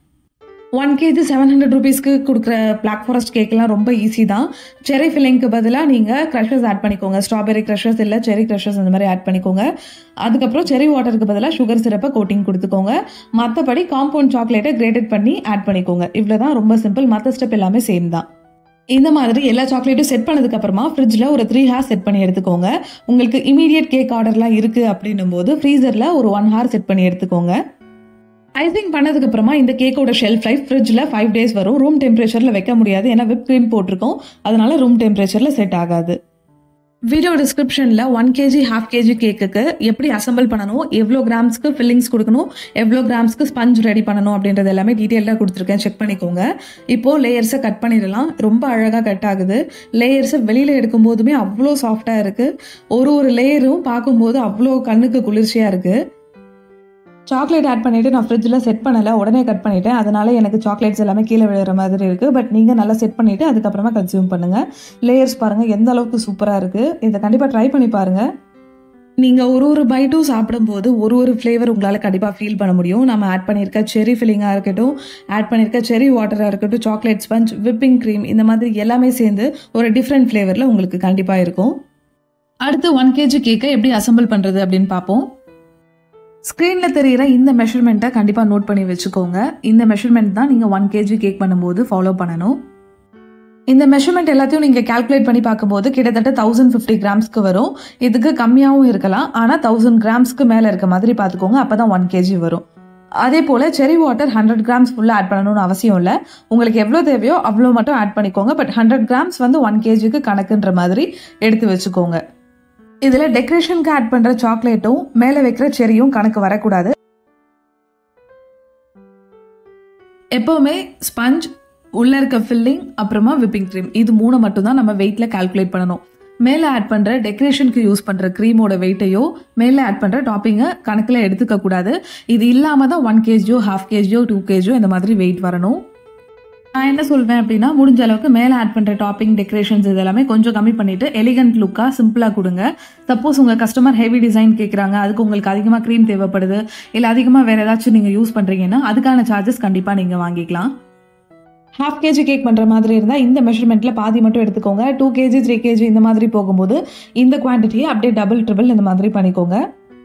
ஒன் கேஜி செவன் ஹண்ட்ரட் ருபீஸ்க்கு கொடுக்குற பிளாக் ஃபாரஸ்ட் கேக்கெலாம் ரொம்ப ஈஸி தான் செரி ஃபில்லிங்க்கு பதிலாக நீங்கள் க்ரஷர்ஸ் ஆட் பண்ணிக்கோங்க ஸ்ட்ராபெரி க்ரஷர்ஸ் இல்லை செரி க்ரஷர்ஸ் அந்த மாதிரி ஆட் பண்ணிக்கோங்க அதுக்கப்புறம் செரி வாட்டருக்கு பதிலாக சுகர் சிரப்பை கோட்டிங் கொடுத்துக்கோங்க மற்றபடி காம்பவுண்ட் சாக்லேட்டை கிரேட்டட் பண்ணி ஆட் பண்ணிக்கோங்க இவ்வளோ தான் ரொம்ப சிம்பிள் மற்ற ஸ்டெப் எல்லாமே சேம் தான் இந்த மாதிரி எல்லா சாக்லேட்டும் செட் பண்ணதுக்கு அப்புறமா ஃப்ரிட்ஜில் ஒரு த்ரீ ஹார்ஸ் செட் பண்ணி எடுத்துக்கோங்க உங்களுக்கு இமீடியட் கேக் ஆர்டர்லாம் இருக்குது அப்படின்னும் போது ஃப்ரீசரில் ஒரு ஒன் ஹார் செட் பண்ணி எடுத்துக்கோங்க ஐசிங் பண்ணதுக்கு அப்புறமா இந்த கேக்கோட ஷெல்ஃப் லைஃப் ஃப்ரிட்ஜில் ஃபைவ் டேஸ் வரும் ரூம் டெம்பரேச்சரில் வைக்க முடியாது ஏன்னா விப் க்ரீம் போட்டிருக்கோம் அதனால ரூம் டெம்பரேச்சரில் செட் ஆகாது வீடியோ டிஸ்கிரிப்ஷனில் ஒன் கேஜி ஹாஃப் கேஜி கேக்குக்கு எப்படி அசம்பிள் பண்ணணும் எவ்வளோ கிராம்ஸ்க்கு ஃபில்லிங்ஸ் கொடுக்கணும் எவ்வளோ கிராம்ஸ்க்கு ஸ்பஞ்ச் ரெடி பண்ணணும் அப்படின்றது எல்லாமே டீட்டெயிலாக கொடுத்துருக்கேன் செக் பண்ணிக்கோங்க இப்போது லேயர்ஸை கட் பண்ணிடலாம் ரொம்ப அழகாக கட் ஆகுது லேயர்ஸை வெளியில் எடுக்கும் போதுமே அவ்வளோ சாஃப்டாக இருக்குது ஒரு ஒரு லேயரும் பார்க்கும்போது அவ்வளோ கண்ணுக்கு குளிர்ச்சியாக இருக்குது சாக்லேட் ஆட் பண்ணிவிட்டு நான் ஃப்ரிட்ஜில் செட் பண்ணலை உடனே கட் பண்ணிவிட்டேன் அதனால எனக்கு சாக்லேட்ஸ் எல்லாமே கீழே விழுற மாதிரி இருக்குது பட் நீங்கள் நல்லா செட் பண்ணிவிட்டு அதுக்கப்புறமா கன்சியூம் பண்ணுங்கள் லேயர்ஸ் பாருங்கள் எந்த அளவுக்கு சூப்பராக இருக்குது இதை கண்டிப்பாக ட்ரை பண்ணி பாருங்கள் நீங்கள் ஒரு ஒரு பைட்டும் சாப்பிடும்போது ஒரு ஒரு ஃப்ளேவர் உங்களால் கண்டிப்பாக ஃபீல் பண்ண முடியும் நம்ம ஆட் பண்ணியிருக்க செரி ஃபில்லிங்காக இருக்கட்டும் ஆட் பண்ணியிருக்க செரி வாட்டராக இருக்கட்டும் சாக்லேட் ஸ்பஞ்ச் விப்பிங் க்ரீம் இந்த மாதிரி எல்லாமே சேர்ந்து ஒரு டிஃப்ரெண்ட் ஃப்ளேவரில் உங்களுக்கு கண்டிப்பாக இருக்கும் அடுத்து ஒன் கேஜி கேக்கை எப்படி அசம்பிள் பண்ணுறது அப்படின்னு பார்ப்போம் ஸ்க்ரீனில் தெரிகிற இந்த மெஷர்மெண்ட்டை கண்டிப்பாக நோட் பண்ணி வச்சுக்கோங்க இந்த மெஷர்மெண்ட் தான் நீங்கள் ஒன் கேஜி கேக் பண்ணும்போது ஃபாலோ பண்ணணும் இந்த மெஷர்மெண்ட் எல்லாத்தையும் நீங்கள் கால்குலேட் பண்ணி பார்க்கும்போது கிட்டத்தட்ட தௌசண்ட் ஃபிஃப்டி கிராம்ஸ்க்கு வரும் இதுக்கு கம்மியாகவும் இருக்கலாம் ஆனால் தௌசண்ட் கிராம்ஸ்க்கு மேலே இருக்க மாதிரி பார்த்துக்கோங்க அப்போ தான் ஒன் கேஜி வரும் அதே போல் செரி வாட்டர் ஹண்ட்ரட் கிராம்ஸ் ஃபுல்லாக ஆட் பண்ணணும்னு அவசியம் இல்லை உங்களுக்கு எவ்வளோ தேவையோ அவ்வளோ மட்டும் ஆட் பண்ணிக்கோங்க பட் ஹண்ட்ரட் கிராம்ஸ் வந்து ஒன் கேஜிக்கு கணக்குன்ற மாதிரி எடுத்து வச்சுக்கோங்க இதில் டெக்கரேஷனுக்கு ஆட் பண்ணுற சாக்லேட்டும் மேலே வைக்கிற செரியும் கணக்கு வரக்கூடாது எப்போவுமே ஸ்பஞ்ச் உள்ளே இருக்க ஃபில்லிங் அப்புறமா விப்பிங் க்ரீம் இது மூணு மட்டும்தான் நம்ம வெயிட்டில் கால்குலேட் பண்ணணும் மேலே ஆட் பண்ணுற டெக்கரேஷனுக்கு யூஸ் பண்ணுற க்ரீமோட வெயிட்டையோ மேலே ஆட் பண்ணுற டாப்பிங்கை கணக்கில் எடுத்துக்க கூடாது இது இல்லாமல் தான் ஒன் கேஜியோ ஹாஃப் கேஜியோ டூ கேஜியோ இந்த மாதிரி வெயிட் வரணும் நான் என்ன சொல்வேன் அப்படின்னா முடிஞ்ச அளவுக்கு மேலே ஆட் பண்ணுற டாப்பிங் டெக்கரேஷன்ஸ் இது எல்லாமே கொஞ்சம் கம்மி பண்ணிட்டு எலிகன்ட் லுக்காக சிம்பிளாக கொடுங்க சப்போஸ் உங்கள் கஸ்டமர் ஹெவி டிசைன் கேட்குறாங்க அதுக்கு உங்களுக்கு அதிகமாக க்ரீம் தேவைப்படுது இல்லை அதிகமாக வேறு ஏதாச்சும் நீங்கள் யூஸ் பண்ணுறீங்கன்னா அதுக்கான சார்ஜஸ் கண்டிப்பாக நீங்கள் வாங்கிக்கலாம் ஹாஃப் கேஜி கேக் பண்ணுற மாதிரி இருந்தால் இந்த மெஷர்மெண்ட்டில் பாதி மட்டும் எடுத்துக்கோங்க டூ கேஜி த்ரீ கேஜி இந்த மாதிரி போகும்போது இந்த குவான்டிட்டியை அப்படியே டபுள் ட்ரிபிள் இந்த மாதிரி பண்ணிக்கோங்க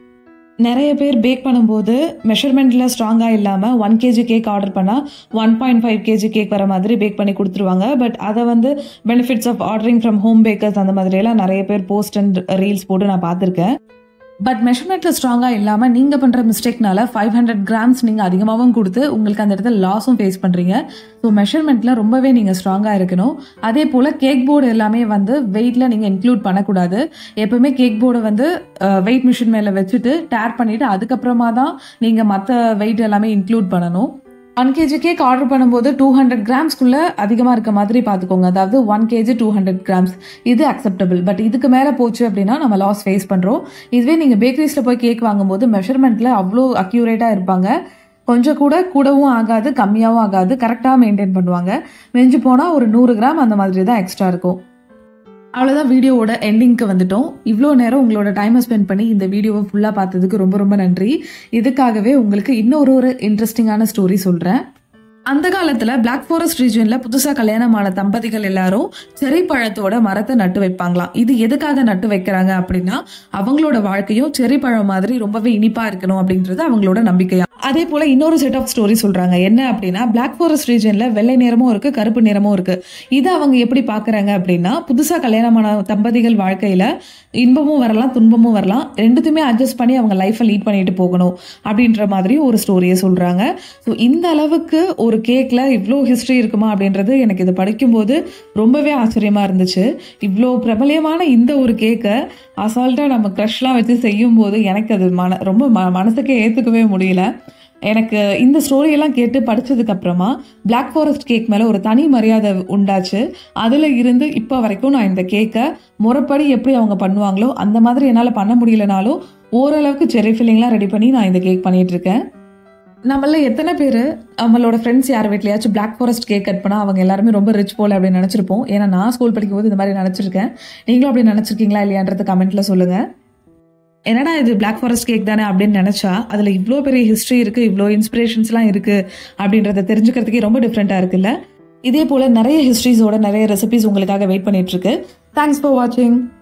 நிறைய பேர் பேக் பண்ணும்போது மெஷர்மெண்ட்டில் ஸ்ட்ராங்காக இல்லாமல் ஒன் கேஜி கேக் ஆர்டர் பண்ணால் one point five KG cake வர மாதிரி பேக் பண்ணி கொடுத்துருவாங்க பட் அதை வந்து benefits of ordering from home bakers அந்த மாதிரியெல்லாம் நிறைய பேர் போஸ்ட் அண்ட் ரீல்ஸ் போட்டு நான் பார்த்துருக்கேன் பட் மெஷர்மெண்ட்டில் ஸ்ட்ராங்காக இல்லாமல் நீங்கள் பண்ணுற மிஸ்டேக்னால ஃபைவ் ஹண்ட்ரட் கிராம்ஸ் நீங்கள் அதிகமாகவும் கொடுத்து உங்களுக்கு அந்த இடத்துல லாஸும் ஃபேஸ் பண்ணுறீங்க ஸோ மெஷர்மெண்ட்டில் ரொம்பவே நீங்கள் ஸ்ட்ராங்காக இருக்கணும் அதே போல் கேக் போர்டு எல்லாமே வந்து வெயிட்டில் நீங்கள் இன்க்ளூட் பண்ணக்கூடாது எப்பவுமே கேக் போர்டை வந்து வெயிட் மிஷின் மேலே வச்சுட்டு டேர் பண்ணிவிட்டு அதுக்கப்புறமா தான் நீங்கள் மற்ற வெயிட் எல்லாமே இன்க்ளூட் பண்ணணும் ஒன் கேஜி கேக் ஆர்டர் பண்ணும்போது டூ ஹண்ட்ரட் கிராம்ஸ்க்குள்ளே அதிகமாக இருக்க மாதிரி பார்த்துக்கோங்க அதாவது one KG two hundred grams இது அக்செப்டபிள் பட் இதுக்கு மேலே போச்சு அப்படின்னா நம்ம லாஸ் ஃபேஸ் பண்ணுறோம் இதுவே நீங்கள் பேக்கரிஸில் போய் கேக் வாங்கும்போது மெஷர்மெண்ட்டில் அவ்வளோ அக்யூரேட்டாக இருப்பாங்க கொஞ்சம் கூட கூடவும் ஆகாது கம்மியாகவும் ஆகாது கரெக்டாக மெயின்டைன் பண்ணுவாங்க மிஞ்சி போனால் ஒரு நூறு கிராம் அந்த மாதிரி தான் எக்ஸ்ட்ரா இருக்கும் அவ்வளோதான் வீடியோவோட எண்டிங்க்கு வந்துட்டோம் இவ்வளோ நேரம் உங்களோட டைமை ஸ்பெண்ட் பண்ணி இந்த வீடியோவை ஃபுல்லாக பார்த்ததுக்கு ரொம்ப ரொம்ப நன்றி இதுக்காகவே உங்களுக்கு இன்னொரு ஒரு இன்ட்ரெஸ்டிங்கான ஸ்டோரி சொல்கிறேன் அந்த காலத்தில் பிளாக் ஃபாரஸ்ட் ரீஜனில் புதுசாக கல்யாணமான தம்பதிகள் எல்லாரும் செரி பழத்தோட மரத்தை நட்டு வைப்பாங்களாம் இது எதுக்காக நட்டு வைக்கிறாங்க அப்படின்னா அவங்களோட வாழ்க்கையும் செரி பழம் மாதிரி ரொம்பவே இனிப்பாக இருக்கணும் அப்படின்றது அவங்களோட நம்பிக்கையா அதே போல இன்னொரு செட் ஆஃப் ஸ்டோரி சொல்றாங்க என்ன அப்படின்னா பிளாக் ஃபாரஸ்ட் ரீஜன்ல வெள்ளை நிறமும் இருக்கு கருப்பு நிறமும் இருக்கு இதை அவங்க எப்படி பாக்குறாங்க அப்படின்னா புதுசா கல்யாணமான தம்பதிகள் வாழ்க்கையில இன்பமும் வரலாம் துன்பமும் வரலாம் ரெண்டுத்தையுமே அட்ஜஸ்ட் பண்ணி அவங்க லைஃப்பை லீட் பண்ணிட்டு போகணும் அப்படின்ற மாதிரி ஒரு ஸ்டோரியை சொல்றாங்க ஸோ இந்த அளவுக்கு ஒரு கேக்ல இவ்வளோ ஹிஸ்ட்ரி இருக்குமா அப்படின்றது எனக்கு இதை படிக்கும்போது ரொம்பவே ஆச்சரியமா இருந்துச்சு இவ்வளோ பிரபலியமான இந்த ஒரு கேக்கை அசால்ட்டாக நம்ம க்ரஷ்லாம் வச்சு செய்யும்போது எனக்கு அது மன ரொம்ப ம மனசுக்கே ஏற்றுக்கவே முடியல எனக்கு இந்த ஸ்டோரியெல்லாம் கேட்டு படிச்சதுக்கு அப்புறமா பிளாக் ஃபாரஸ்ட் கேக் மேலே ஒரு தனி மரியாதை உண்டாச்சு அதில் இருந்து இப்போ வரைக்கும் நான் இந்த கேக்கை முறைப்படி எப்படி அவங்க பண்ணுவாங்களோ அந்த மாதிரி என்னால் பண்ண முடியலனாலும் ஓரளவுக்கு செரி ஃபில்லிங்லாம் ரெடி பண்ணி நான் இந்த கேக் பண்ணிட்டு இருக்கேன் நம்மள எத்தனை பேர் நம்மளோட ஃப்ரெண்ட்ஸ் யார் வீட்லையாச்சும் பிளாக் ஃபாரஸ்ட் கேக் கட் பண்ணால் அவங்க எல்லாருமே ரொம்ப ரிச் போல அப்படின்னு நினச்சிருப்போம் ஏன்னா நான் ஸ்கூல் படிக்கும்போது இந்த மாதிரி நினச்சிருக்கேன் நீங்களும் அப்படி நினச்சிருக்கீங்களா இல்லையான்றது கமெண்ட்டில் சொல்லுங்கள் என்னடா இது பிளாக் ஃபாரஸ்ட் கேக் தானே அப்படின்னு நினச்சா அதில் இவ்வளோ பெரிய ஹிஸ்ட்ரி இருக்குது இவ்வளோ இன்ஸ்பிரேஷன்ஸ்லாம் இருக்குது அப்படின்றத தெரிஞ்சுக்கிறதுக்கே ரொம்ப டிஃப்ரெண்ட்டாக இருக்குல்ல இதே போல் நிறைய ஹிஸ்ட்ரிஸோட நிறைய ரெசிபிஸ் உங்களுக்காக வெயிட் பண்ணிட்டு இருக்கு தேங்க்ஸ் ஃபார் வாட்சிங்